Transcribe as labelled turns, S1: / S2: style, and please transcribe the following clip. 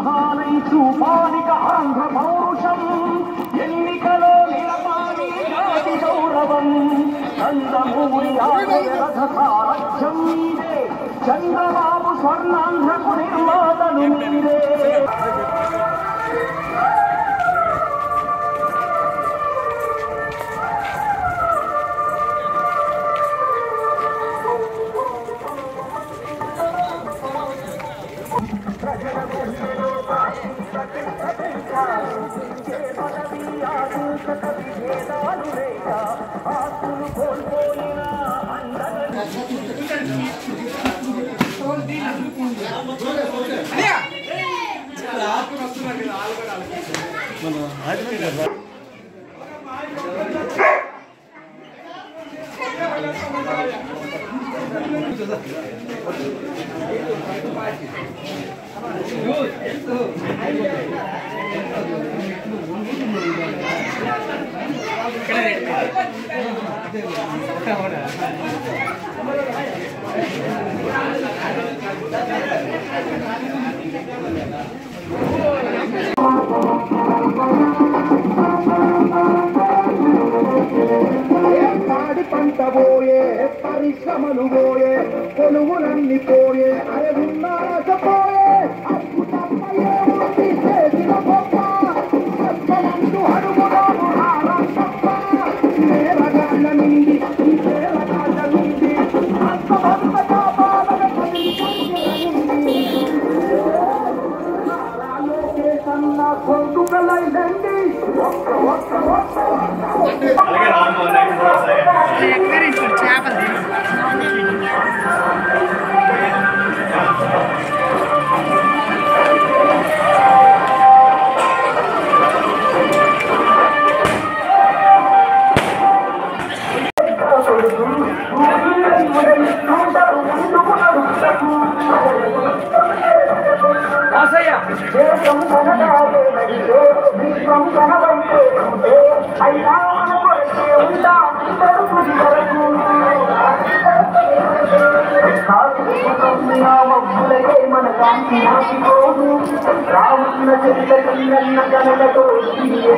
S1: సింహాలై చూపాలిక ఆంధ్ర పౌరుషం ఎన్నికలో నిలపాలి జాతి గౌరవం నందమూరి రథ సారథ్యం మీదే చంద్రబాబు స్వర్ణాంధ్రకు నిర్మాతలు మీరే
S2: పాడి పంట పోయే పరిశ్రమలు పోయే కొలువులన్నీ పోయే అరవిన్నాక పోయే అప్పు తప్ప ఏముంది చేసిన గొప్ప చెత్తలంటూ అడుగుదాము హారం తప్ప నేరగాళ్ళ నుండి ఈ నేరగాళ్ళ నుండి అంతమంత కాపాలన కన్న కొడుకులైనండి ఒక్క ఒక్క ఒక్క
S3: ఎక్కరించాడు చేపలు
S2: రామున్న చెట్ల కన్న కనలతో